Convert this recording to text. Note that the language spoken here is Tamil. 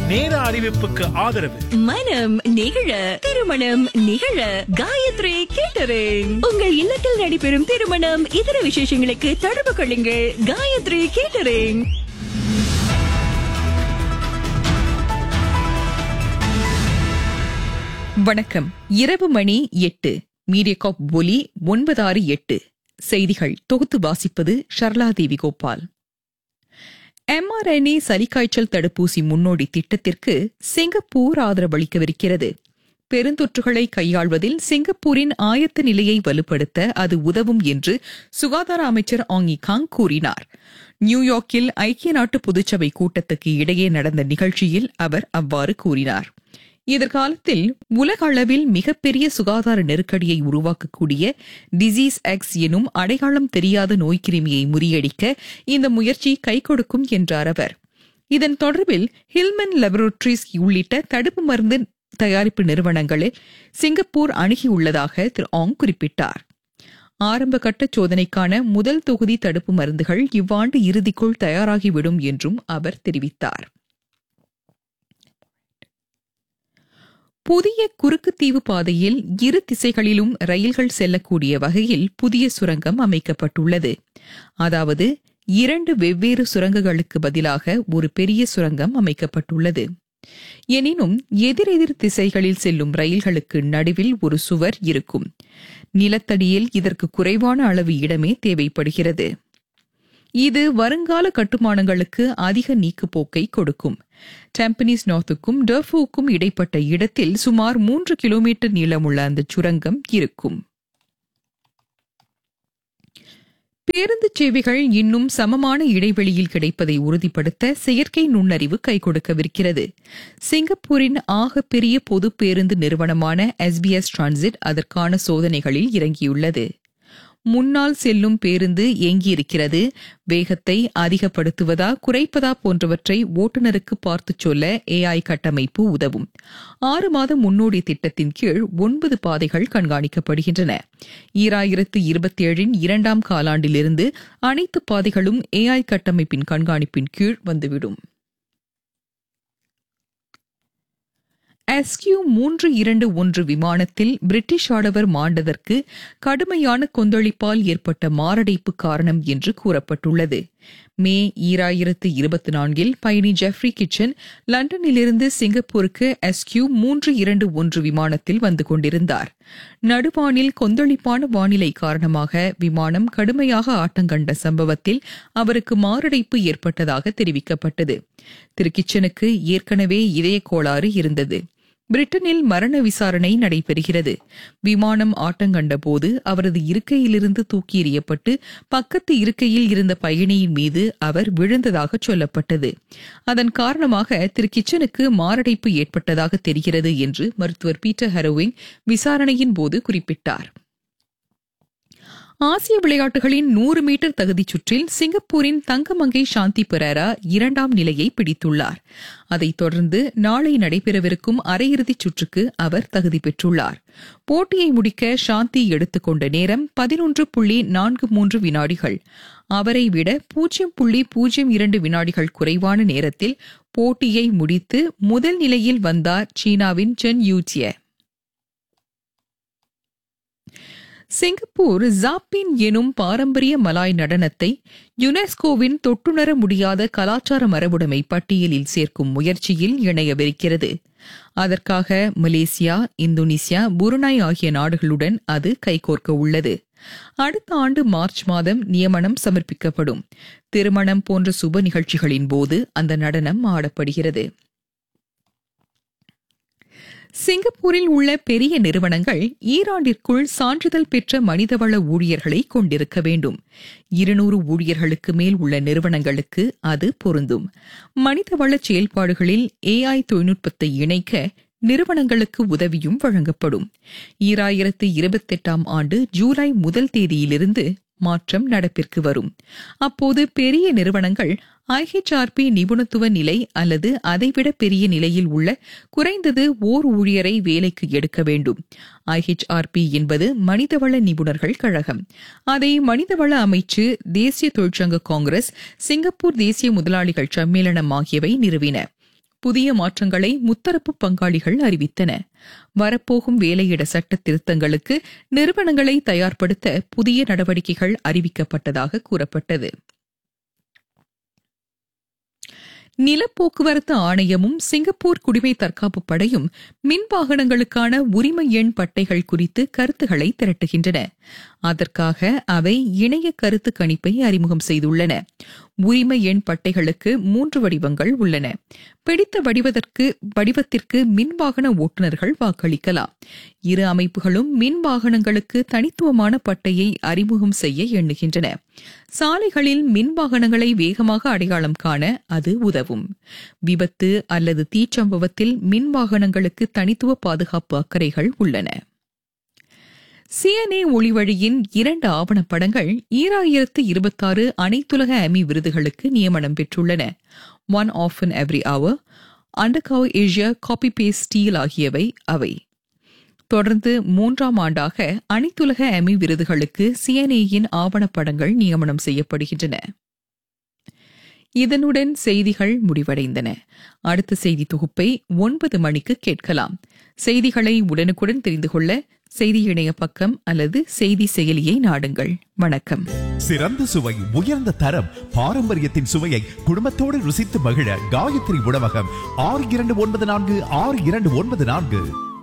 நேர அறிவிப்புக்கு ஆதரவு மனம் நிகழ திருமணம் நிகழ காயத்ரி கேட்டரிங் உங்கள் இல்லத்தில் நடைபெறும் திருமணம் இதர விசேஷங்களுக்கு தொடர்பு கொள்ளுங்கள் காயத்ரி கேட்டரிங் வணக்கம் இரவு மணி எட்டு மீடியகாப் ஒலி ஒன்பதாறு எட்டு செய்திகள் தொகுத்து வாசிப்பது ஷர்லா தேவி கோபால் எம்ஆர்என்ஏ சளிக்காய்ச்சல் தடுப்பூசி முன்னோடி திட்டத்திற்கு சிங்கப்பூர் ஆதரவளிக்கவிருக்கிறது பெருந்தொற்றுகளை கையாள்வதில் சிங்கப்பூரின் ஆயத்த நிலையை வலுப்படுத்த அது உதவும் என்று சுகாதார அமைச்சர் ஆங்கி காங் கூறினார் நியூயார்க்கில் ஐக்கிய நாட்டு பொதுச்சபை கூட்டத்துக்கு இடையே நடந்த நிகழ்ச்சியில் அவர் அவ்வாறு கூறினார் எதிர்காலத்தில் உலக அளவில் மிகப்பெரிய சுகாதார நெருக்கடியை உருவாக்கக்கூடிய டிசீஸ் எக்ஸ் எனும் அடையாளம் தெரியாத நோய்க்கிருமியை முறியடிக்க இந்த முயற்சி கை கொடுக்கும் என்றார் அவர் இதன் தொடர்பில் ஹில்மன் லெபரட்டரிஸ் உள்ளிட்ட தடுப்பு மருந்து தயாரிப்பு நிறுவனங்களை சிங்கப்பூர் அணுகியுள்ளதாக திரு ஆங் குறிப்பிட்டார் ஆரம்ப கட்ட சோதனைக்கான முதல் தொகுதி தடுப்பு மருந்துகள் இவ்வாண்டு இறுதிக்குள் தயாராகிவிடும் என்றும் அவர் தெரிவித்தார் புதிய குறுக்குத்தீவு பாதையில் இரு திசைகளிலும் ரயில்கள் செல்லக்கூடிய வகையில் புதிய சுரங்கம் அமைக்கப்பட்டுள்ளது அதாவது இரண்டு வெவ்வேறு சுரங்கங்களுக்கு பதிலாக ஒரு பெரிய சுரங்கம் அமைக்கப்பட்டுள்ளது எனினும் எதிரெதிர் திசைகளில் செல்லும் ரயில்களுக்கு நடுவில் ஒரு சுவர் இருக்கும் நிலத்தடியில் இதற்கு குறைவான அளவு இடமே தேவைப்படுகிறது இது வருங்கால கட்டுமானங்களுக்கு அதிக நீக்குப்போக்கை கொடுக்கும் டெம்பனிஸ் நார்த்துக்கும் டர்ஃபோக்கும் இடைப்பட்ட இடத்தில் சுமார் மூன்று கிலோமீட்டர் நீளமுள்ள அந்த சுரங்கம் இருக்கும் பேருந்து சேவைகள் இன்னும் சமமான இடைவெளியில் கிடைப்பதை உறுதிப்படுத்த செயற்கை நுண்ணறிவு கை கொடுக்கவிருக்கிறது சிங்கப்பூரின் ஆக பெரிய பொது பேருந்து நிறுவனமான எஸ்பிஎஸ் டிரான்சிட் அதற்கான சோதனைகளில் இறங்கியுள்ளது முன்னால் செல்லும் பேருந்து எங்கியிருக்கிறது வேகத்தை அதிகப்படுத்துவதா குறைப்பதா போன்றவற்றை ஓட்டுநருக்கு பார்த்துச் சொல்ல ஏஐ கட்டமைப்பு உதவும் ஆறு மாத முன்னோடி திட்டத்தின் கீழ் ஒன்பது பாதைகள் கண்காணிக்கப்படுகின்றன ஈராயிரத்து இருபத்தி ஏழின் இரண்டாம் காலாண்டிலிருந்து அனைத்து பாதைகளும் ஏஐ கட்டமைப்பின் கண்காணிப்பின் கீழ் வந்துவிடும் எஸ்கியூ மூன்று இரண்டு ஒன்று விமானத்தில் பிரிட்டிஷ் ஆடவர் மாண்டதற்கு கடுமையான கொந்தளிப்பால் ஏற்பட்ட மாரடைப்பு காரணம் என்று கூறப்பட்டுள்ளது மே ஈராயிரத்து இருபத்தி நான்கில் பயணி ஜெஃப்ரி கிச்சன் லண்டனிலிருந்து சிங்கப்பூருக்கு எஸ்கியூ மூன்று இரண்டு ஒன்று விமானத்தில் வந்து கொண்டிருந்தார் நடுவானில் கொந்தளிப்பான வானிலை காரணமாக விமானம் கடுமையாக ஆட்டங்கண்ட சம்பவத்தில் அவருக்கு மாரடைப்பு ஏற்பட்டதாக தெரிவிக்கப்பட்டது திரு கிச்சனுக்கு ஏற்கனவே இதய கோளாறு இருந்தது பிரிட்டனில் மரண விசாரணை நடைபெறுகிறது விமானம் ஆட்டங்கண்ட போது அவரது இருக்கையிலிருந்து தூக்கி எறியப்பட்டு பக்கத்து இருக்கையில் இருந்த பயணியின் மீது அவர் விழுந்ததாக சொல்லப்பட்டது அதன் காரணமாக திரு கிச்சனுக்கு மாரடைப்பு ஏற்பட்டதாக தெரிகிறது என்று மருத்துவர் பீட்டர் ஹரோவிங் விசாரணையின் போது குறிப்பிட்டார் ஆசிய விளையாட்டுகளின் நூறு மீட்டர் தகுதிச் சுற்றில் சிங்கப்பூரின் தங்கமங்கை சாந்தி பெரேரா இரண்டாம் நிலையை பிடித்துள்ளார் அதைத் தொடர்ந்து நாளை நடைபெறவிருக்கும் அரையிறுதிச் சுற்றுக்கு அவர் தகுதி பெற்றுள்ளார் போட்டியை முடிக்க சாந்தி எடுத்துக்கொண்ட நேரம் பதினொன்று புள்ளி நான்கு மூன்று வினாடிகள் அவரை விட பூஜ்ஜியம் புள்ளி பூஜ்ஜியம் இரண்டு வினாடிகள் குறைவான நேரத்தில் போட்டியை முடித்து முதல் நிலையில் வந்தார் சீனாவின் சென் யூச்சிய சிங்கப்பூர் ஜாப்பின் எனும் பாரம்பரிய மலாய் நடனத்தை யுனெஸ்கோவின் தொட்டுணர முடியாத கலாச்சார மரபுடைமை பட்டியலில் சேர்க்கும் முயற்சியில் இணையவிருக்கிறது அதற்காக மலேசியா இந்தோனேசியா புருனாய் ஆகிய நாடுகளுடன் அது கைகோர்க்க உள்ளது அடுத்த ஆண்டு மார்ச் மாதம் நியமனம் சமர்ப்பிக்கப்படும் திருமணம் போன்ற சுப நிகழ்ச்சிகளின் போது அந்த நடனம் ஆடப்படுகிறது சிங்கப்பூரில் உள்ள பெரிய நிறுவனங்கள் ஈராண்டிற்குள் சான்றிதழ் பெற்ற மனிதவள ஊழியர்களை கொண்டிருக்க வேண்டும் இருநூறு ஊழியர்களுக்கு மேல் உள்ள நிறுவனங்களுக்கு அது பொருந்தும் மனிதவள செயல்பாடுகளில் ஏஐ தொழில்நுட்பத்தை இணைக்க நிறுவனங்களுக்கு உதவியும் வழங்கப்படும் ஈராயிரத்து இருபத்தெட்டாம் ஆண்டு ஜூலை முதல் தேதியிலிருந்து மாற்றம் நடப்பிற்கு வரும் அப்போது பெரிய நிறுவனங்கள் ஐஹெச்ஆர்பி நிபுணத்துவ நிலை அல்லது அதைவிட பெரிய நிலையில் உள்ள குறைந்தது ஓர் ஊழியரை வேலைக்கு எடுக்க வேண்டும் ஐஹெச்ஆர்பி என்பது மனிதவள நிபுணர்கள் கழகம் அதை மனிதவள அமைச்சு தேசிய தொழிற்சங்க காங்கிரஸ் சிங்கப்பூர் தேசிய முதலாளிகள் சம்மேளனம் ஆகியவை நிறுவின புதிய மாற்றங்களை முத்தரப்பு பங்காளிகள் அறிவித்தன வரப்போகும் வேலையிட சட்ட திருத்தங்களுக்கு நிறுவனங்களை தயார்படுத்த புதிய நடவடிக்கைகள் அறிவிக்கப்பட்டதாக கூறப்பட்டது நிலப்போக்குவரத்து ஆணையமும் சிங்கப்பூர் குடிமை தற்காப்பு படையும் மின் வாகனங்களுக்கான உரிமை எண் பட்டைகள் குறித்து கருத்துக்களை திரட்டுகின்றன அதற்காக அவை இணைய கருத்து கணிப்பை அறிமுகம் செய்துள்ளன உரிமை எண் பட்டைகளுக்கு மூன்று வடிவங்கள் உள்ளன பிடித்த வடிவதற்கு வடிவத்திற்கு மின் வாகன ஓட்டுநர்கள் வாக்களிக்கலாம் இரு அமைப்புகளும் மின் வாகனங்களுக்கு தனித்துவமான பட்டையை அறிமுகம் செய்ய எண்ணுகின்றன சாலைகளில் மின் வாகனங்களை வேகமாக அடையாளம் காண அது உதவும் விபத்து அல்லது தீச்சம்பவத்தில் மின் வாகனங்களுக்கு தனித்துவ பாதுகாப்பு அக்கறைகள் உள்ளன சிஎன்ஏ ஒளிவழியின் இரண்டு ஆவணப்படங்கள் ஈராயிரத்து இருபத்தாறு அனைத்துலக அமி விருதுகளுக்கு நியமனம் பெற்றுள்ளன one of an every hour undercover Asia copy paste steal ஆகியவை அவை தொடர்ந்து மூன்றாம் ஆண்டாக அனைத்துலக அமி விருதுகளுக்கு சிஎன்ஏயின் ஆவணப்படங்கள் நியமனம் செய்யப்படுகின்றன இதனுடன் செய்திகள் முடிவடைந்தன அடுத்த செய்தி தொகுப்பை ஒன்பது மணிக்கு கேட்கலாம் செய்திகளை உடனுக்குடன் தெரிந்து கொள்ள செய்தி இணைய பக்கம் அல்லது செய்தி செயலியை நாடுங்கள் வணக்கம் சிறந்த சுவை உயர்ந்த தரம் பாரம்பரியத்தின் சுவையை குடும்பத்தோடு ருசித்து மகிழ காயத்ரி உணவகம் ஆறு இரண்டு ஒன்பது நான்கு ஆறு இரண்டு ஒன்பது நான்கு